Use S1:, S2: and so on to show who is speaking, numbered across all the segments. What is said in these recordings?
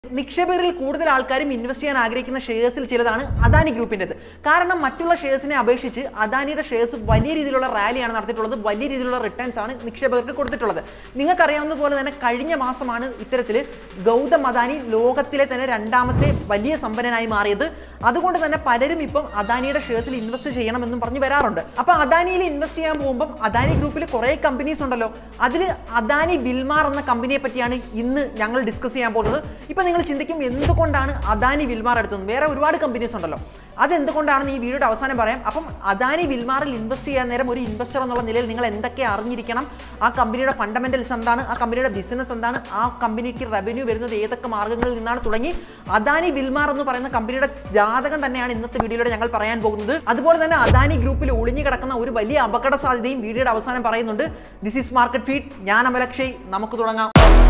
S1: നിക്ഷേപകരിൽ കൂടുതൽ ആൾക്കാരും ഇൻവെസ്റ്റ് ചെയ്യാൻ ആഗ്രഹിക്കുന്ന ഷെയർസിൽ ചിലതാണ് അദാനി ഗ്രൂപ്പിൻ്റെത് കാരണം മറ്റുള്ള ഷെയർസിനെ അപേക്ഷിച്ച് അദാനിയുടെ ഷെയർസ് വലിയ രീതിയിലുള്ള റാലിയാണ് നടത്തിയിട്ടുള്ളത് വലിയ രീതിയിലുള്ള റിട്ടേൺസ് ആണ് നിക്ഷേപകർക്ക് കൊടുത്തിട്ടുള്ളത് നിങ്ങൾക്കറിയാവുന്ന പോലെ തന്നെ കഴിഞ്ഞ മാസമാണ് ഇത്തരത്തിൽ ഗൗതം അദാനി ലോകത്തിലെ തന്നെ രണ്ടാമത്തെ വലിയ സമ്പന്നനായി മാറിയത് അതുകൊണ്ട് തന്നെ പലരും ഇപ്പം അദാനിയുടെ ഷെയർസിൽ ഇൻവെസ്റ്റ് ചെയ്യണമെന്നും പറഞ്ഞ് വരാറുണ്ട് അപ്പോൾ അദാനിയിൽ ഇൻവെസ്റ്റ് ചെയ്യാൻ പോകുമ്പോൾ അദാനി ഗ്രൂപ്പിൽ കുറേ കമ്പനീസ് ഉണ്ടല്ലോ അതിൽ അദാനി വിൽമാർ എന്ന കമ്പനിയെ പറ്റിയാണ് ഇന്ന് ഞങ്ങൾ ഡിസ്കസ് ചെയ്യാൻ പോകുന്നത് ഇപ്പം നിങ്ങൾ ചിന്തിക്കും എന്തുകൊണ്ടാണ് അദാനി വിൽമാർ എടുത്തത് വേറെ ഒരുപാട് കമ്പനീസ് ഉണ്ടല്ലോ അതെന്തുകൊണ്ടാണെന്ന് ഈ വീഡിയോയുടെ അവസാനം പറയാം അപ്പം അദാനി വിൽമാറിൽ ഇൻവെസ്റ്റ് ചെയ്യാൻ നേരം ഒരു ഇൻവെസ്റ്റർ എന്നുള്ള നിലയിൽ നിങ്ങൾ എന്തൊക്കെ അറിഞ്ഞിരിക്കണം ആ കമ്പനിയുടെ ഫണ്ടമെന്റൽസ് എന്താണ് ആ കമ്പനിയുടെ ബിസിനസ് എന്താണ് ആ കമ്പനിക്ക് റവന്യൂ വരുന്നത് ഏതൊക്കെ മാർഗ്ഗങ്ങളിൽ നിന്നാണ് തുടങ്ങി അദാനി വിൽമാർ എന്ന് പറയുന്ന കമ്പനിയുടെ ജാതകം തന്നെയാണ് ഇന്നത്തെ വീഡിയോയിലൂടെ ഞങ്ങൾ പറയാൻ പോകുന്നത് അതുപോലെ തന്നെ അദാനി ഗ്രൂപ്പിൽ ഒളിഞ്ഞു കിടക്കുന്ന ഒരു വലിയ അപകട സാധ്യതയും വീഡിയോയുടെ അവസാനം പറയുന്നുണ്ട് ദിസ് ഈസ് മാർക്കറ്റ് ഫീഡ് ഞാൻ അമലക്ഷയ് നമുക്ക് തുടങ്ങാം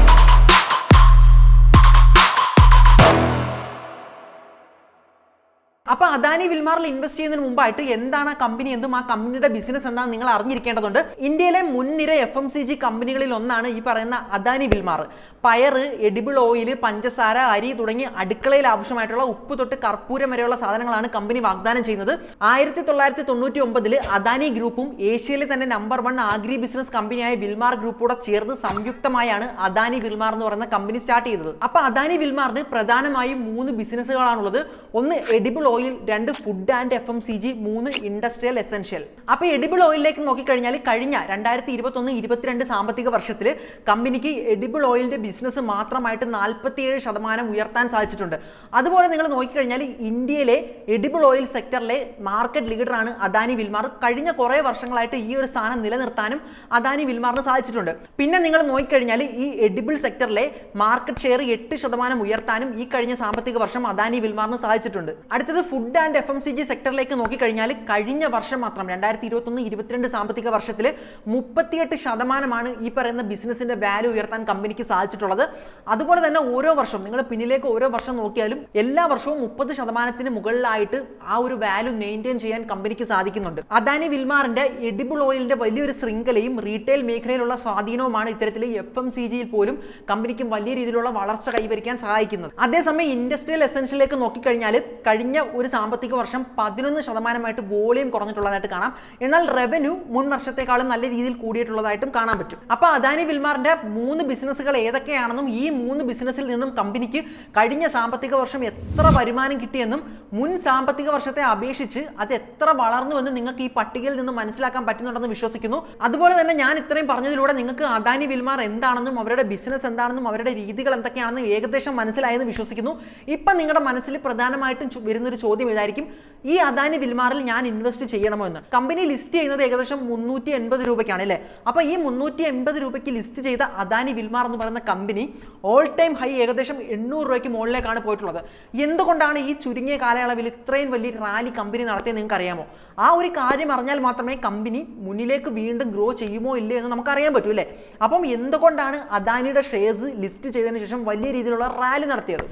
S1: അപ്പൊ അദാനി വിൽമാറിൽ ഇൻവെസ്റ്റ് ചെയ്യുന്നതിന് മുമ്പായിട്ട് എന്താണ് ആ കമ്പനി എന്തും ആ കമ്പനിയുടെ ബിസിനസ് എന്താണെന്ന് നിങ്ങൾ അറിഞ്ഞിരിക്കേണ്ടതുണ്ട് ഇന്ത്യയിലെ മുൻനിര എഫ് എം സി ജി കമ്പനികളിൽ ഒന്നാണ് ഈ പറയുന്ന അദാനി വിൽമാർ പയറ് എഡിബിൾ ഓയിൽ പഞ്ചസാര അരി തുടങ്ങി അടുക്കളയിൽ ആവശ്യമായിട്ടുള്ള ഉപ്പ് തൊട്ട് കർപ്പൂരം വരെയുള്ള സാധനങ്ങളാണ് കമ്പനി വാഗ്ദാനം ചെയ്യുന്നത് ആയിരത്തി തൊള്ളായിരത്തി തൊണ്ണൂറ്റി ഒമ്പതിൽ അദാനി ഗ്രൂപ്പും ഏഷ്യയിലെ തന്നെ നമ്പർ വൺ ആഗ്രി ബിസിനസ് കമ്പനിയായ വിൽമാർ ഗ്രൂപ്പോടെ ചേർന്ന് സംയുക്തമായാണ് അദാനി വിൽമാർ എന്ന് പറയുന്ന കമ്പനി സ്റ്റാർട്ട് ചെയ്തത് അപ്പൊ അദാനി വിൽമാറിന് പ്രധാനമായും മൂന്ന് ബിസിനസ്സുകളാണുള്ളത് ഒന്ന് എഡിബിൾ ഓയിൽ രണ്ട് food and F M C G മൂന്ന് ഇൻഡസ്ട്രിയൽ എസെൻഷ്യൽ അപ്പൊ എഡിബിൾ ഓയിലിലേക്ക് നോക്കിക്കഴിഞ്ഞാൽ കഴിഞ്ഞ രണ്ടായിരത്തി ഇരുപത്തൊന്ന് ഇരുപത്തിരണ്ട് സാമ്പത്തിക വർഷത്തിൽ കമ്പനിക്ക് എഡിബിൾ ഓയിലിന്റെ ബിസിനസ് മാത്രമായിട്ട് നാൽപ്പത്തിയേഴ് ശതമാനം ഉയർത്താൻ സാധിച്ചിട്ടുണ്ട് അതുപോലെ നിങ്ങൾ നോക്കിക്കഴിഞ്ഞാൽ ഇന്ത്യയിലെ എഡിബിൾ ഓയിൽ സെക്ടറിലെ മാർക്കറ്റ് ലീഡറാണ് അദാനി വിൽമാർ കഴിഞ്ഞ കുറേ വർഷങ്ങളായിട്ട് ഈ ഒരു സ്ഥാനം നിലനിർത്താനും അദാനി വിൽമാറിന് സാധിച്ചിട്ടുണ്ട് പിന്നെ നിങ്ങൾ നോക്കിക്കഴിഞ്ഞാൽ ഈ എഡിബിൾ സെക്ടറിലെ മാർക്കറ്റ് ഷെയർ എട്ട് ശതമാനം ഉയർത്താനും ഈ കഴിഞ്ഞ സാമ്പത്തിക വർഷം അദാനി വിൽമാറിന് സാധിച്ചിട്ടുണ്ട് അടുത്തത് food and F M C G സെക്ടറിലേക്ക് നോക്കിക്കഴിഞ്ഞാൽ കഴിഞ്ഞ വർഷം മാത്രം രണ്ടായിരത്തി ഇരുപത്തൊന്ന് ഇരുപത്തിരണ്ട് സാമ്പത്തിക വർഷത്തിൽ മുപ്പത്തിയെട്ട് ശതമാനമാണ് ഈ പറയുന്ന ബിസിനസിന്റെ വാല്യൂ ഉയർത്താൻ കമ്പനിക്ക് സാധിച്ചിട്ടുള്ളത് അതുപോലെ തന്നെ ഓരോ വർഷവും നിങ്ങൾ പിന്നിലേക്ക് ഓരോ വർഷം നോക്കിയാലും എല്ലാ വർഷവും മുപ്പത് ശതമാനത്തിന് മുകളിലായിട്ട് ആ ഒരു വാല്യൂ മെയിൻറ്റെയിൻ ചെയ്യാൻ കമ്പനിക്ക് സാധിക്കുന്നുണ്ട് അദാനി വിൽമാറിന്റെ എഡിബിൾ ഓയിലിന്റെ വലിയൊരു ശൃംഖലയും റീറ്റെയിൽ മേഖലയിലുള്ള സ്വാധീനവുമാണ് ഇത്തരത്തിൽ എഫ് എം സി ജിയിൽ പോലും കമ്പനിക്ക് വലിയ രീതിയിലുള്ള വളർച്ച കൈവരിക്കാൻ സഹായിക്കുന്നത് അതേസമയം ഇൻഡസ്ട്രിയൽ എസെൻഷ്യലിലേക്ക് നോക്കിക്കഴിഞ്ഞാൽ കഴിഞ്ഞ ഒരു സാമ്പത്തിക വർഷം പതിനൊന്ന് ശതമാനമായിട്ട് വോളിയം കുറഞ്ഞിട്ടുള്ളതായിട്ട് കാണാം എന്നാൽ റവന്യൂ മുൻ വർഷത്തെക്കാളും നല്ല രീതിയിൽ കൂടിയിട്ടുള്ളതായിട്ടും കാണാൻ പറ്റും അപ്പൊ അദാനി വിൽമാറിന്റെ മൂന്ന് ബിസിനസ്സുകൾ ഏതൊക്കെയാണെന്നും ഈ മൂന്ന് ബിസിനസ്സിൽ നിന്നും കമ്പനിക്ക് കഴിഞ്ഞ സാമ്പത്തിക വർഷം എത്ര വരുമാനം കിട്ടിയെന്നും മുൻ സാമ്പത്തിക വർഷത്തെ അപേക്ഷിച്ച് അത് എത്ര വളർന്നുവെന്ന് നിങ്ങൾക്ക് ഈ പട്ടികയിൽ നിന്ന് മനസ്സിലാക്കാൻ പറ്റുന്നുണ്ടെന്ന് വിശ്വസിക്കുന്നു അതുപോലെ തന്നെ ഞാൻ ഇത്രയും പറഞ്ഞതിലൂടെ നിങ്ങൾക്ക് അദാനി വിൽമാർ എന്താണെന്നും അവരുടെ ബിസിനസ് എന്താണെന്നും അവരുടെ രീതികൾ എന്തൊക്കെയാണെന്നും ഏകദേശം മനസ്സിലായെന്ന് വിശ്വസിക്കുന്നു ഇപ്പം നിങ്ങളുടെ മനസ്സിൽ പ്രധാനമായിട്ടും ചു- വരുന്നൊരു ചോദ്യം ഇതായിരിക്കും ഈ അദാനി വിൽമാറിൽ ഞാൻ ഇൻവെസ്റ്റ് ചെയ്യണമോ എന്ന് കമ്പനി ലിസ്റ്റ് ചെയ്യുന്നത് ഏകദേശം മുന്നൂറ്റി എൺപത് രൂപയ്ക്കാണ് അല്ലേ അപ്പോൾ ഈ മുന്നൂറ്റി എൺപത് രൂപയ്ക്ക് ലിസ്റ്റ് ചെയ്ത അദാനി വിൽമാർ എന്ന് പറയുന്ന കമ്പനി ഓൾ ടൈം ഹൈ ഏകദേശം എണ്ണൂറ് രൂപയ്ക്ക് മുകളിലേക്കാണ് പോയിട്ടുള്ളത് എന്തുകൊണ്ടാണ് ഈ ചുരുങ്ങിയ കാലയളവിൽ ഇത്രയും വലിയ റാലി കമ്പനി നടത്തിയത് നിങ്ങൾക്ക് അറിയാമോ ആ ഒരു കാര്യം അറിഞ്ഞാൽ മാത്രമേ കമ്പനി മുന്നിലേക്ക് വീണ്ടും ഗ്രോ ചെയ്യുമോ ഇല്ലേ എന്ന് നമുക്ക് അറിയാൻ പറ്റൂ അല്ലേ അപ്പം എന്തുകൊണ്ടാണ് അദാനിയുടെ ഷെയർസ് ലിസ്റ്റ് ചെയ്തതിന് ശേഷം വലിയ രീതിയിലുള്ള റാലി നടത്തിയത്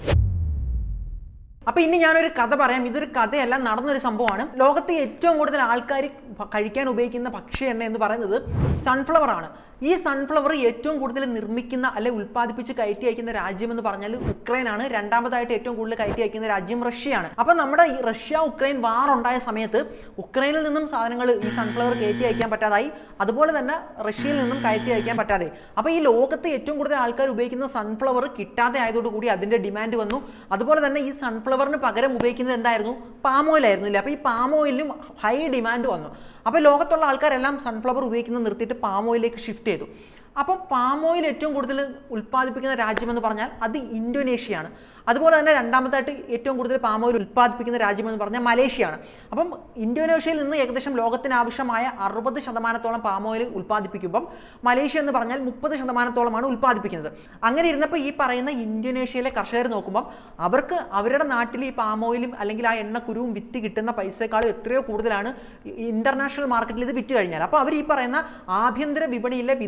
S1: അപ്പൊ ഇനി ഞാനൊരു കഥ പറയാം ഇതൊരു കഥയല്ല നടന്നൊരു സംഭവമാണ് ലോകത്തെ ഏറ്റവും കൂടുതൽ ആൾക്കാർ കഴിക്കാൻ ഉപയോഗിക്കുന്ന ഭക്ഷ്യ എണ്ണ എന്ന് പറയുന്നത് സൺഫ്ലവർ ആണ് ഈ സൺഫ്ലവർ ഏറ്റവും കൂടുതൽ നിർമ്മിക്കുന്ന അല്ലെ ഉൽപ്പാദിപ്പിച്ച് കയറ്റി അയക്കുന്ന രാജ്യം എന്ന് പറഞ്ഞാൽ ഉക്രൈനാണ് രണ്ടാമതായിട്ട് ഏറ്റവും കൂടുതൽ കയറ്റി അയക്കുന്ന രാജ്യം റഷ്യയാണ് അപ്പൊ നമ്മുടെ ഈ റഷ്യ ഉക്രൈൻ വാർ ഉണ്ടായ സമയത്ത് ഉക്രൈനിൽ നിന്നും സാധനങ്ങൾ ഈ സൺഫ്ലവർ കയറ്റി അയക്കാൻ പറ്റാതായി അതുപോലെ തന്നെ റഷ്യയിൽ നിന്നും കയറ്റി അയക്കാൻ പറ്റാതെ അപ്പോൾ ഈ ലോകത്ത് ഏറ്റവും കൂടുതൽ ആൾക്കാർ ഉപയോഗിക്കുന്ന സൺഫ്ലവർ കിട്ടാതെ ആയതോടുകൂടി അതിന്റെ ഡിമാൻഡ് വന്നു അതുപോലെ തന്നെ ഈ സൺഫ്ലവറിന് പകരം ഉപയോഗിക്കുന്നത് എന്തായിരുന്നു പാം ഓയിൽ ആയിരുന്നു ഇല്ലേ അപ്പോൾ ഈ പാം ഓയിലിനും ഹൈ ഡിമാൻഡ് വന്നു അപ്പോൾ ലോകത്തുള്ള ആൾക്കാരെല്ലാം സൺഫ്ലവർ ഉപയോഗിക്കുന്നത് നിർത്തിയിട്ട് പാം ഓയിലേക്ക് ഷിഫ്റ്റ് ചെയ്തു അപ്പോൾ പാം ഓയിൽ ഏറ്റവും കൂടുതൽ ഉൽപ്പാദിപ്പിക്കുന്ന രാജ്യമെന്ന് പറഞ്ഞാൽ അത് ഇന്തോനേഷ്യയാണ് അതുപോലെ തന്നെ രണ്ടാമതായിട്ട് ഏറ്റവും കൂടുതൽ പാം ഓയിൽ ഉൽപ്പാദിപ്പിക്കുന്ന രാജ്യമെന്ന് പറഞ്ഞാൽ മലേഷ്യയാണ് അപ്പം ഇന്തോനേഷ്യയിൽ നിന്ന് ഏകദേശം ലോകത്തിന് ആവശ്യമായ അറുപത് ശതമാനത്തോളം പാം ഓയിൽ ഉൽപ്പാദിപ്പിക്കുമ്പം മലേഷ്യ എന്ന് പറഞ്ഞാൽ മുപ്പത് ശതമാനത്തോളമാണ് ഉൽപ്പാദിപ്പിക്കുന്നത് അങ്ങനെ ഇരുന്നപ്പോൾ ഈ പറയുന്ന ഇന്തോനേഷ്യയിലെ കർഷകർ നോക്കുമ്പം അവർക്ക് അവരുടെ നാട്ടിൽ ഈ പാം ഓയിലും അല്ലെങ്കിൽ ആ എണ്ണക്കുരുവും വിറ്റ് കിട്ടുന്ന പൈസയെക്കാളും എത്രയോ കൂടുതലാണ് ഇന്റർനാഷണൽ മാർക്കറ്റിൽ ഇത് വിറ്റ് കഴിഞ്ഞാൽ അപ്പോൾ അവർ ഈ പറയുന്ന ആഭ്യന്തര വിപണിയിലെ വിതരണം നിർത്തി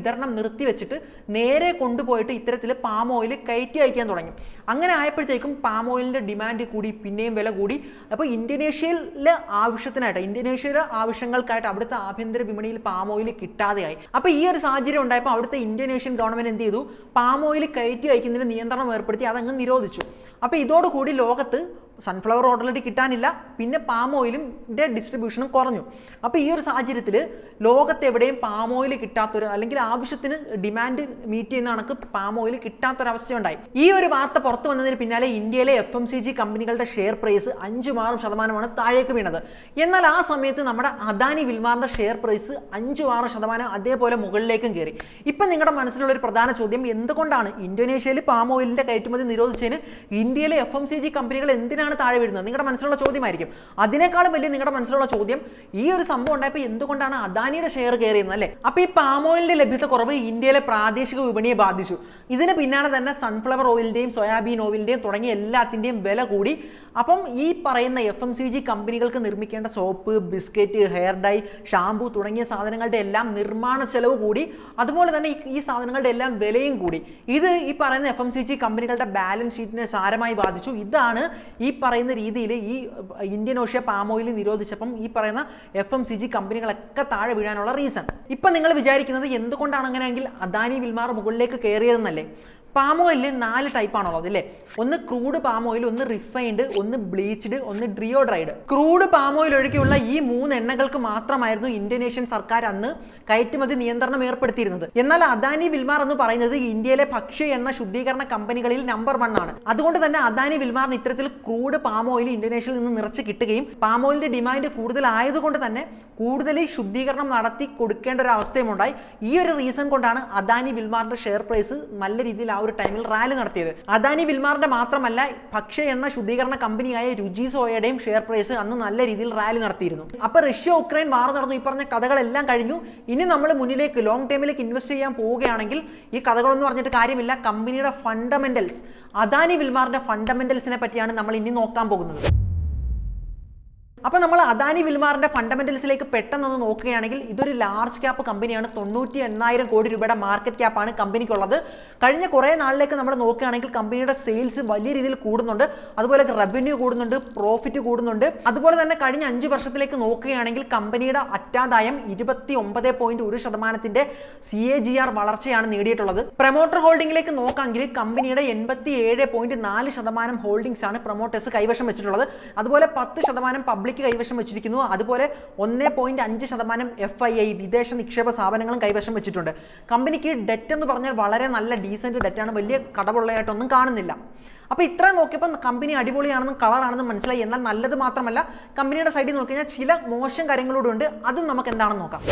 S1: നിർത്തിവെച്ചിട്ട് നേരെ കൊണ്ടുപോയിട്ട് ഇത്തരത്തിൽ പാം ഓയിൽ കയറ്റി അയക്കാൻ തുടങ്ങി അങ്ങനെ ആയപ്പോഴത്തേക്കും പാം ഓയിലിൻ്റെ ഡിമാൻഡ് കൂടി പിന്നെയും വില കൂടി അപ്പോൾ ഇന്തോനേഷ്യയിലെ ആവശ്യത്തിനായിട്ട് ഇന്തോനേഷ്യയിലെ ആവശ്യങ്ങൾക്കായിട്ട് അവിടുത്തെ ആഭ്യന്തര വിപണിയിൽ പാം ഓയിൽ കിട്ടാതെയായി അപ്പോൾ ഈ ഒരു സാഹചര്യം ഉണ്ടായപ്പോൾ അവിടുത്തെ ഇന്തോനേഷ്യൻ ഗവൺമെൻറ് എന്ത് ചെയ്തു പാം ഓയിൽ കയറ്റി അയക്കുന്നതിന് നിയന്ത്രണം ഏർപ്പെടുത്തി അതങ്ങ് നിരോധിച്ചു അപ്പോൾ ഇതോടുകൂടി ലോകത്ത് സൺഫ്ലവർ ഓൾറെഡി കിട്ടാനില്ല പിന്നെ പാം ഓയിലും ഡിസ്ട്രിബ്യൂഷനും കുറഞ്ഞു അപ്പോൾ ഈ ഒരു സാഹചര്യത്തിൽ ലോകത്ത് എവിടെയും പാം ഓയിൽ കിട്ടാത്തൊരു അല്ലെങ്കിൽ ആവശ്യത്തിന് ഡിമാൻഡ് മീറ്റ് ചെയ്യുന്ന കണക്ക് പാം ഓയിൽ കിട്ടാത്തൊരവസ്ഥയുണ്ടായി ഈ ഒരു വാർത്ത പുറത്തു വന്നതിന് പിന്നാലെ ഇന്ത്യയിലെ എഫ് എം സി ജി കമ്പനികളുടെ ഷെയർ പ്രൈസ് അഞ്ചും ആറും ശതമാനമാണ് താഴേക്ക് വീണത് എന്നാൽ ആ സമയത്ത് നമ്മുടെ അദാനി വിൽമാറിന്റെ ഷെയർ പ്രൈസ് അഞ്ചും ആറ് ശതമാനം അതേപോലെ മുകളിലേക്കും കയറി ഇപ്പം നിങ്ങളുടെ മനസ്സിലുള്ള ഒരു പ്രധാന ചോദ്യം എന്തുകൊണ്ടാണ് ഇന്തോനേഷ്യയിൽ പാം ഓയിലിന്റെ കയറ്റുമതി നിരോധിച്ചതിന് ഇന്ത്യയിലെ എഫ് എം സി ജി കമ്പനികൾ എന്തിനാണ് താഴെ വീഴുന്നത് നിങ്ങളുടെ മനസ്സിലുള്ള ചോദ്യമായിരിക്കും അതിനേക്കാളും വലിയ നിങ്ങളുടെ മനസ്സിലുള്ള ചോദ്യം ഈ ഒരു സംഭവം ഉണ്ടായപ്പോൾ എന്തുകൊണ്ടാണ് അദാനിയുടെ ഷെയർ കയറിയെന്ന് അല്ലേ അപ്പോൾ ഈ പാം ഓയിലിന്റെ ലഭ്യത കുറവ് ഇന്ത്യയിലെ പ്രാദേശിക വിപണിയെ ബാധിച്ചു ഇതിന് പിന്നാലെ തന്നെ സൺഫ്ലവർ ഓയിലിന്റെയും സോയാബീൻ ഓയിലിന്റെയും തുടങ്ങിയ എല്ലാത്തിന്റെയും വില കൂടി അപ്പം ഈ പറയുന്ന എഫ് എം സി ജി കമ്പനികൾക്ക് നിർമ്മിക്കേണ്ട soap biscuit hair dye shampoo തുടങ്ങിയ സാധനങ്ങളുടെ എല്ലാം നിർമ്മാണ ചെലവ് കൂടി അതുപോലെ തന്നെ ഈ- ഈ സാധനങ്ങളുടെ എല്ലാം വിലയും കൂടി ഇത് ഈ പറയുന്ന എഫ് എം സി ജി കമ്പനികളുടെ ബാലൻസ് ഷീറ്റിനെ സാരമായി ബാധിച്ചു ഇതാണ് ഈ പറയുന്ന രീതിയിൽ ഈ ഇന്ത്യൻ ഓഷ്യ പാം ഓയിൽ നിരോധിച്ചപ്പം ഈ പറയുന്ന എഫ് എം സി ജി കമ്പനികളൊക്കെ താഴെ വീഴാനുള്ള റീസൺ ഇപ്പം നിങ്ങൾ വിചാരിക്കുന്നത് എന്തുകൊണ്ടാണ് അങ്ങനെയെങ്കിൽ അദാനി വിൽമാർ മുകളിലേക്ക് കയറിയതെന്നല്ലേ പാം ഓയിലിൽ നാല് ടൈപ്പാണുള്ളത് അല്ലേ ഒന്ന് ക്രൂഡ് പാം ഓയിൽ ഒന്ന് റിഫൈൻഡ് ഒന്ന് ബ്ലീച്ച്ഡ് ഒന്ന് ഡ്രിയോഡ്രൈഡ് ക്രൂഡ് പാം ഓയിൽ ഒഴികെയുള്ള ഈ മൂന്ന് എണ്ണകൾക്ക് മാത്രമായിരുന്നു ഇന്തോനേഷ്യൻ സർക്കാർ അന്ന് കയറ്റുമതി നിയന്ത്രണം ഏർപ്പെടുത്തിയിരുന്നത് എന്നാൽ അദാനി വിൽമാർ എന്ന് പറയുന്നത് ഇന്ത്യയിലെ ഭക്ഷ്യ എണ്ണ ശുദ്ധീകരണ കമ്പനികളിൽ നമ്പർ വൺ ആണ് അതുകൊണ്ട് തന്നെ അദാനി വിൽമാറിന് ഇത്തരത്തിൽ ക്രൂഡ് പാം ഓയിൽ ഇന്തോനേഷ്യയിൽ നിന്ന് നിറച്ച് കിട്ടുകയും പാം ഓയിലിന്റെ ഡിമാൻഡ് കൂടുതലായതുകൊണ്ട് തന്നെ കൂടുതൽ ശുദ്ധീകരണം നടത്തി കൊടുക്കേണ്ട ഒരു അവസ്ഥയും ഉണ്ടായി ഈ ഒരു റീസൺ കൊണ്ടാണ് അദാനി വിൽമാറിന്റെ ഷെയർ പ്രൈസ് നല്ല രീതിയിൽ ആ ഒരു ടൈമിൽ റാലി നടത്തിയത് അദാനി വിൽമാറിന്റെ മാത്രമല്ല ഭക്ഷ്യ എണ്ണ ശുദ്ധീകരണ കമ്പനിയായ രുചി സോയയുടെയും ഷെയർ പ്രൈസ് അന്ന് നല്ല രീതിയിൽ റാലി നടത്തിയിരുന്നു അപ്പൊ റഷ്യ ഉക്രൈൻ വാർ നടന്നു ഈ പറഞ്ഞ കഥകളെല്ലാം കഴിഞ്ഞു ഇനി നമ്മൾ മുന്നിലേക്ക് ലോങ് ടൈമിലേക്ക് ഇൻവെസ്റ്റ് ചെയ്യാൻ പോവുകയാണെങ്കിൽ ഈ കഥകളൊന്നും പറഞ്ഞിട്ട് കാര്യമില്ല കമ്പനിയുടെ ഫണ്ടമെന്റൽസ് അദാനി വിൽമാറിന്റെ ഫണ്ടമെന്റൽസിനെ പറ്റിയാണ് നമ്മൾ ഇനി നോക്കാൻ പോകുന്നത് അപ്പോൾ നമ്മൾ അദാനി വിൽമാറിന്റെ ഫണ്ടമെന്റൽസിലേക്ക് പെട്ടെന്നൊന്ന് നോക്കുകയാണെങ്കിൽ ഇതൊരു ലാർജ് ക്യാപ്പ് കമ്പനിയാണ് തൊണ്ണൂറ്റി എണ്ണായിരം കോടി രൂപയുടെ മാർക്കറ്റ് ക്യാപ്പാണ് കമ്പനിക്കുള്ളത് കഴിഞ്ഞ കുറേ നാളിലേക്ക് നമ്മൾ നോക്കുകയാണെങ്കിൽ കമ്പനിയുടെ സെയിൽസ് വലിയ രീതിയിൽ കൂടുന്നുണ്ട് അതുപോലെ റവന്യൂ കൂടുന്നുണ്ട് പ്രോഫിറ്റ് കൂടുന്നുണ്ട് അതുപോലെ തന്നെ കഴിഞ്ഞ അഞ്ച് വർഷത്തിലേക്ക് നോക്കുകയാണെങ്കിൽ കമ്പനിയുടെ അറ്റാദായം ഇരുപത്തി ഒമ്പത് പോയിന്റ് ഒരു ശതമാനത്തിന്റെ സി എ ജി ആർ വളർച്ചയാണ് നേടിയിട്ടുള്ളത് പ്രൊമോട്ടർ ഹോൾഡിംഗിലേക്ക് നോക്കാമെങ്കിൽ കമ്പനിയുടെ എൺപത്തി ഏഴ് പോയിന്റ് നാല് ശതമാനം ഹോൾഡിംഗ്സ് ആണ് പ്രൊമോട്ടേഴ്സ് കൈവശം വെച്ചിട്ടുള്ളത് അതുപോലെ പത്ത് ശതമാനം പബ്ലിക് കൈവശം വെച്ചിരിക്കുന്നു അതുപോലെ ഒന്ന് പോയിന്റ് അഞ്ച് ശതമാനം എഫ് ഐ ഐ വിദേശ നിക്ഷേപ സ്ഥാപനങ്ങളും കൈവശം വെച്ചിട്ടുണ്ട് കമ്പനിക്ക് ഡെറ്റ് എന്ന് പറഞ്ഞാൽ വളരെ നല്ല ഡീസൻറ്റ് ഡെറ്റാണ് വലിയ കടവുള്ളതായിട്ടൊന്നും കാണുന്നില്ല അപ്പോൾ ഇത്രയും നോക്കിയപ്പോൾ കമ്പനി അടിപൊളിയാണെന്നും കളറാണെന്നും മനസ്സിലായി എന്നാൽ നല്ലത് മാത്രമല്ല കമ്പനിയുടെ സൈഡിൽ നോക്കി കഴിഞ്ഞാൽ ചില മോശം കാര്യങ്ങളൂടെ ഉണ്ട് അതും നമുക്ക് എന്താണെന്ന് നോക്കാം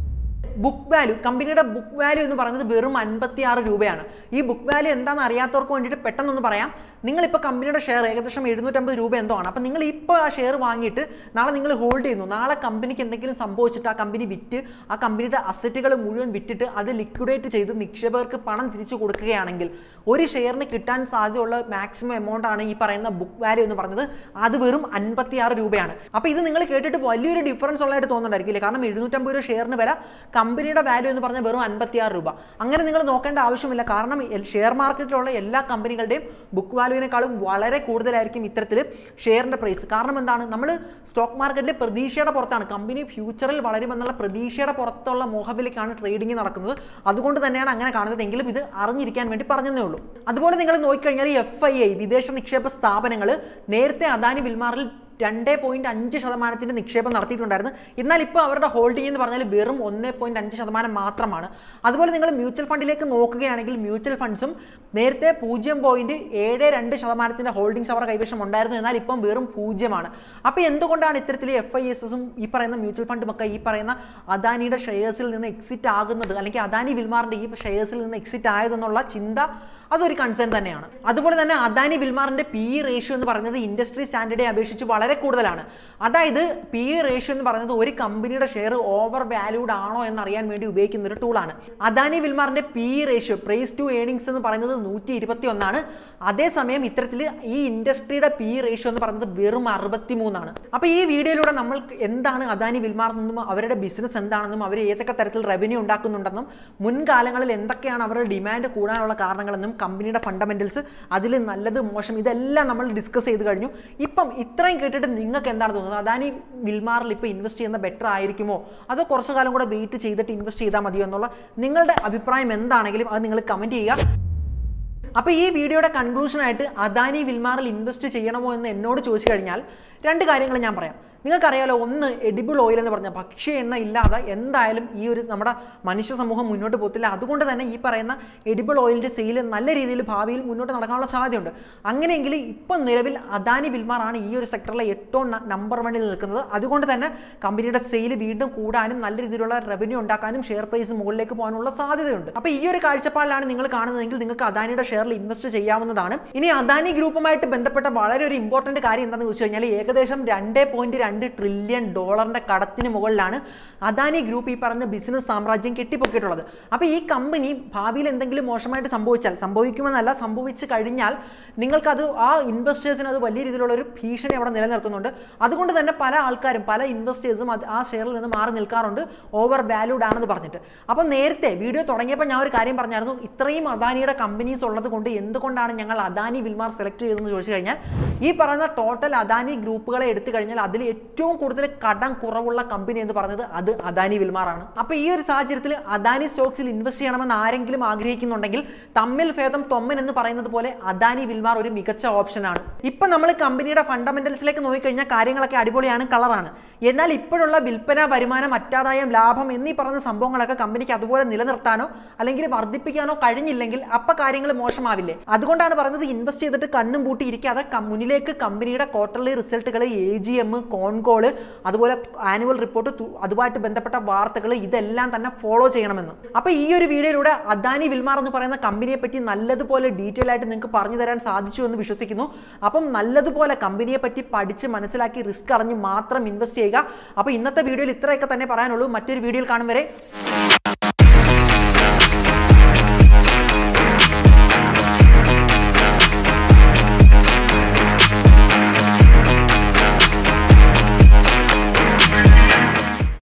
S1: ബുക്ക് വാല്യൂ കമ്പനിയുടെ ബുക്ക് വാല്യൂ എന്ന് പറയുന്നത് വെറും അൻപത്തി ആറ് രൂപയാണ് ഈ ബുക്ക് വാല്യൂ എന്താണെന്ന് അറിയാത്തവർക്ക് വേണ്ടിയിട്ട് പെട്ടെന്നൊന്ന് പറയാം നിങ്ങളിപ്പോൾ കമ്പനിയുടെ ഷെയർ ഏകദേശം എഴുന്നൂറ്റമ്പത് രൂപ എന്തോ ആണ് അപ്പോൾ നിങ്ങൾ ഇപ്പോൾ ആ ഷെയർ വാങ്ങിയിട്ട് നാളെ നിങ്ങൾ ഹോൾഡ് ചെയ്യുന്നു നാളെ കമ്പനിക്ക് എന്തെങ്കിലും സംഭവിച്ചിട്ട് ആ കമ്പനി വിറ്റ് ആ കമ്പനിയുടെ അസറ്റുകൾ മുഴുവൻ വിറ്റിട്ട് അത് ലിക്വിഡേറ്റ് ചെയ്ത് നിക്ഷേപകർക്ക് പണം തിരിച്ചു കൊടുക്കുകയാണെങ്കിൽ ഒരു ഷെയറിന് കിട്ടാൻ സാധ്യതയുള്ള മാക്സിമം എമൗണ്ട് ആണ് ഈ പറയുന്ന ബുക്ക് വാല്യൂ എന്ന് പറയുന്നത് അത് വെറും അൻപത്തി ആറ് രൂപയാണ് അപ്പോൾ ഇത് നിങ്ങൾ കേട്ടിട്ട് വലിയൊരു ഡിഫറൻസ് ഉള്ളതായിട്ട് തോന്നുന്നുണ്ടായിരിക്കില്ലേ കാരണം എഴുന്നൂറ്റമ്പത് രൂപ ഷെയറിന് വില കമ്പനിയുടെ വാല്യൂ എന്ന് പറഞ്ഞാൽ വെറും അൻപത്തി ആറ് രൂപ അങ്ങനെ നിങ്ങൾ നോക്കേണ്ട ആവശ്യമില്ല കാരണം എൽ- ഷെയർ മാർക്കറ്റിലുള്ള എല്ലാ കമ്പനികളുടെയും ബുക്ക് വാല്യൂവിനേക്കാളും വളരെ കൂടുതലായിരിക്കും ഇത്തരത്തിൽ ഷെയറിന്റെ പ്രൈസ് കാരണം എന്താണ് നമ്മൾ സ്റ്റോക്ക് മാർക്കറ്റിൽ പ്രതീക്ഷയുടെ പുറത്താണ് കമ്പനി ഫ്യൂച്ചറിൽ വളരുമെന്നുള്ള പ്രതീക്ഷയുടെ പുറത്തുള്ള മോഹവിലേക്കാണ് ട്രേഡിംഗ് നടക്കുന്നത് അതുകൊണ്ട് തന്നെയാണ് അങ്ങനെ കാണുന്നത് എങ്കിലും ഇത് അറിഞ്ഞിരിക്കാൻ വേണ്ടി പറഞ്ഞതേ ഉള്ളൂ അതുപോലെ നിങ്ങൾ നോക്കിക്കഴിഞ്ഞാൽ എഫ് ഐ ഐ വിദേശ നിക്ഷേപ സ്ഥാപനങ്ങൾ നേരത്തെ അദാനി വിൽമാറിൽ രണ്ട് പോയിന്റ് അഞ്ച് ശതമാനത്തിന്റെ നിക്ഷേപം നടത്തിയിട്ടുണ്ടായിരുന്നു എന്നാൽ ഇപ്പോൾ അവരുടെ ഹോൾഡിംഗ് എന്ന് പറഞ്ഞാൽ വെറും ഒന്ന് പോയിന്റ് അഞ്ച് ശതമാനം മാത്രമാണ് അതുപോലെ നിങ്ങൾ മ്യൂച്വൽ ഫണ്ടിലേക്ക് നോക്കുകയാണെങ്കിൽ മ്യൂച്വൽ ഫണ്ട്സും നേരത്തെ പൂജ്യം പോയിന്റ് ഏഴ് രണ്ട് ശതമാനത്തിന്റെ ഹോൾഡിംഗ്സ് അവരുടെ കൈവശം ഉണ്ടായിരുന്നു എന്നാൽ ഇപ്പം വെറും പൂജ്യമാണ് അപ്പോൾ എന്തുകൊണ്ടാണ് ഇത്തരത്തിൽ എഫ് ഐ എസ് എസും ഈ പറയുന്ന മ്യൂച്വൽ ഫണ്ടും ഒക്കെ ഈ പറയുന്ന അദാനിയുടെ ഷെയർസിൽ നിന്ന് എക്സിറ്റ് ആകുന്നത് അല്ലെങ്കിൽ അദാനി വിൽമാറിന്റെ ഈ ഷെയർസിൽ നിന്ന് എക്സിറ്റ് ആയതെന്നുള്ള ചിന്ത അതൊരു കൺസേൺ തന്നെയാണ് അതുപോലെ തന്നെ അദാനി വിൽമാറിന്റെ പി ഇ റേഷ്യോ എന്ന് പറയുന്നത് ഇൻഡസ്ട്രി സ്റ്റാൻഡേർഡെ അപേക്ഷിച്ച് വളരെ കൂടുതലാണ് അതായത് പി ഇ റേഷ്യോ എന്ന് പറയുന്നത് ഒരു കമ്പനിയുടെ ഷെയർ ഓവർ വാല്യൂഡ് ആണോ എന്നറിയാൻ വേണ്ടി ഉപയോഗിക്കുന്ന ഒരു ടൂളാണ് അദാനി വിൽമാറിന്റെ P E ratio price to earnings എന്ന് പറയുന്നത് നൂറ്റി ഇരുപത്തി ഒന്നാണ് അതേസമയം ഇത്തരത്തിൽ ഈ ഇൻഡസ്ട്രിയുടെ പി ഇ റേഷ്യോ എന്ന് പറയുന്നത് വെറും അറുപത്തി മൂന്നാണ് അപ്പോൾ ഈ വീഡിയോയിലൂടെ നമ്മൾ എന്താണ് അദാനി വിൽമാർ നിന്നും അവരുടെ ബിസിനസ് എന്താണെന്നും അവർ ഏതൊക്കെ തരത്തിൽ റവന്യൂ ഉണ്ടാക്കുന്നുണ്ടെന്നും മുൻകാലങ്ങളിൽ എന്തൊക്കെയാണ് അവരുടെ ഡിമാൻഡ് കൂടാനുള്ള കാരണങ്ങളെന്നും കമ്പനിയുടെ ഫണ്ടമെന്റൽസ് അതിൽ നല്ലത് മോശം ഇതെല്ലാം നമ്മൾ ഡിസ്കസ് ചെയ്ത് കഴിഞ്ഞു ഇപ്പം ഇത്രയും കേട്ടിട്ട് നിങ്ങൾക്ക് എന്താണ് തോന്നുന്നത് അദാനി വിൽമാറിൽ ഇപ്പോൾ ഇൻവെസ്റ്റ് ചെയ്യുന്ന ബെറ്റർ ആയിരിക്കുമോ അതോ കുറച്ചു കാലം കൂടെ വെയിറ്റ് ചെയ്തിട്ട് ഇൻവെസ്റ്റ് ചെയ്താൽ മതിയോ എന്നുള്ള നിങ്ങളുടെ അഭിപ്രായം എന്താണെങ്കിലും അത് നിങ്ങൾ കമൻറ്റ് ചെയ്യുക അപ്പോൾ ഈ വീഡിയോയുടെ കൺക്ലൂഷനായിട്ട് അദാനി വിൽമാറിൽ ഇൻവെസ്റ്റ് ചെയ്യണമോ എന്ന് എന്നോട് ചോദിച്ചു കഴിഞ്ഞാൽ രണ്ട് കാര്യങ്ങൾ ഞാൻ പറയാം നിങ്ങൾക്കറിയാലോ ഒന്ന് എഡിബിൾ ഓയിൽ എന്ന് പറഞ്ഞാൽ ഭക്ഷ്യ എണ്ണ ഇല്ലാതെ എന്തായാലും ഈ ഒരു നമ്മുടെ മനുഷ്യ സമൂഹം മുന്നോട്ട് പോകത്തില്ല അതുകൊണ്ട് തന്നെ ഈ പറയുന്ന എഡിബിൾ ഓയിലിൻ്റെ സെയിൽ നല്ല രീതിയിൽ ഭാവിയിൽ മുന്നോട്ട് നടക്കാനുള്ള സാധ്യതയുണ്ട് അങ്ങനെയെങ്കിൽ ഇപ്പം നിലവിൽ അദാനി വിൽമാറാണ് ഈ ഒരു സെക്ടറിലെ ഏറ്റവും നമ്പർ വണ്ണിൽ നിൽക്കുന്നത് അതുകൊണ്ട് തന്നെ കമ്പനിയുടെ സെയിൽ വീണ്ടും കൂടാനും നല്ല രീതിയിലുള്ള റവന്യൂ ഉണ്ടാക്കാനും ഷെയർ പ്രൈസ് മുകളിലേക്ക് പോകാനുള്ള സാധ്യതയുണ്ട് അപ്പോൾ ഈ ഒരു കാഴ്ചപ്പാടിലാണ് നിങ്ങൾ കാണുന്നതെങ്കിൽ നിങ്ങൾക്ക് അദാനിയുടെ ഷെയറിൽ ഇൻവെസ്റ്റ് ചെയ്യാവുന്നതാണ് ഇനി അദാനി ഗ്രൂപ്പുമായിട്ട് ബന്ധപ്പെട്ട വളരെ ഒരു ഇമ്പോർട്ടൻറ്റ് കാര്യം എന്താണെന്ന് വെച്ച് കഴിഞ്ഞാൽ ഏകദേശം രണ്ട് പോയിന്റ് രണ്ട് ട്രില്യൺ ഡോളറിന്റെ കടത്തിന് മുകളിലാണ് അദാനി ഗ്രൂപ്പ് ഈ പറഞ്ഞ ബിസിനസ് സാമ്രാജ്യം കെട്ടിപ്പൊക്കിയിട്ടുള്ളത് അപ്പോൾ ഈ കമ്പനി ഭാവിയിൽ എന്തെങ്കിലും മോശമായിട്ട് സംഭവിച്ചാൽ സംഭവിക്കുമെന്നല്ല സംഭവിച്ചു കഴിഞ്ഞാൽ നിങ്ങൾക്കത് ആ ഇൻവെസ്റ്റേഴ്സിന് അത് വലിയ രീതിയിലുള്ള ഒരു ഭീഷണി അവിടെ നിലനിർത്തുന്നുണ്ട് അതുകൊണ്ട് തന്നെ പല ആൾക്കാരും പല ഇൻവെസ്റ്റേഴ്സും അത് ആ ഷെയറിൽ നിന്ന് മാറി നിൽക്കാറുണ്ട് ഓവർ വാല്യൂഡ് ആണെന്ന് പറഞ്ഞിട്ട് അപ്പം നേരത്തെ വീഡിയോ തുടങ്ങിയപ്പോൾ ഞാൻ ഒരു കാര്യം പറഞ്ഞായിരുന്നു ഇത്രയും അദാനിയുടെ കമ്പനീസ് ഉള്ളത് കൊണ്ട് എന്തുകൊണ്ടാണ് ഞങ്ങൾ അദാനി വിൽമാർ സെലക്ട് ചെയ്തതെന്ന് ചോദിച്ചു കഴിഞ്ഞാൽ ഈ പറയുന്ന ടോട്ടൽ അദാനി ഗ്രൂപ്പുകളെ എടുത്തു കഴിഞ്ഞാൽ അതിൽ ഏറ്റവും കൂടുതൽ കടം കുറവുള്ള കമ്പനി എന്ന് പറയുന്നത് അത് അദാനി വിൽമാറാണ് അപ്പോൾ ഈ ഒരു സാഹചര്യത്തിൽ അദാനി സ്റ്റോക്സിൽ ഇൻവെസ്റ്റ് ചെയ്യണമെന്ന് ആരെങ്കിലും ആഗ്രഹിക്കുന്നുണ്ടെങ്കിൽ തമ്മിൽ ഭേദം തൊമ്മൻ എന്ന് പറയുന്നത് പോലെ അദാനി വിൽമാർ ഒരു മികച്ച ഓപ്ഷനാണ് ഇപ്പം നമ്മൾ കമ്പനിയുടെ ഫണ്ടമെന്റൽസിലേക്ക് നോക്കിക്കഴിഞ്ഞാൽ കാര്യങ്ങളൊക്കെ അടിപൊളിയാണ് കളറാണ് എന്നാൽ ഇപ്പോഴുള്ള വിൽപ്പന വരുമാനം അറ്റാദായം ലാഭം എന്നീ പറഞ്ഞ സംഭവങ്ങളൊക്കെ കമ്പനിക്ക് അതുപോലെ നിലനിർത്താനോ അല്ലെങ്കിൽ വർദ്ധിപ്പിക്കാനോ കഴിഞ്ഞില്ലെങ്കിൽ അപ്പം കാര്യങ്ങൾ മോശമാവില്ലേ അതുകൊണ്ടാണ് പറയുന്നത് ഇൻവെസ്റ്റ് ചെയ്തിട്ട് കണ്ണും പൂട്ടി ഇരിക്കാതെ കം- മുന്നിലേക്ക് കമ്പനിയുടെ ക്വാർട്ടർലി റിസൾട്ടുകൾ എ ജി എം കോൺകോള് അതുപോലെ ആനുവൽ റിപ്പോർട്ട് അതുമായിട്ട് ബന്ധപ്പെട്ട വാർത്തകൾ ഇതെല്ലാം തന്നെ ഫോളോ ചെയ്യണമെന്ന് അപ്പോൾ ഈ ഒരു വീഡിയോയിലൂടെ അദാനി വിൽമാർ എന്ന് പറയുന്ന കമ്പനിയെ പറ്റി നല്ലതുപോലെ ഡീറ്റെയിൽ ആയിട്ട് നിങ്ങൾക്ക് പറഞ്ഞു തരാൻ സാധിച്ചു എന്ന് വിശ്വസിക്കുന്നു അപ്പം നല്ലതുപോലെ കമ്പനിയെ പറ്റി പഠിച്ച് മനസ്സിലാക്കി റിസ്ക് അറിഞ്ഞ് മാത്രം ഇൻവെസ്റ്റ് ചെയ്യുക അപ്പോൾ ഇന്നത്തെ വീഡിയോയിൽ ഇത്രയൊക്കെ തന്നെ പറയാനുള്ളൂ മറ്റൊരു വീഡിയോയിൽ കാണും വരെ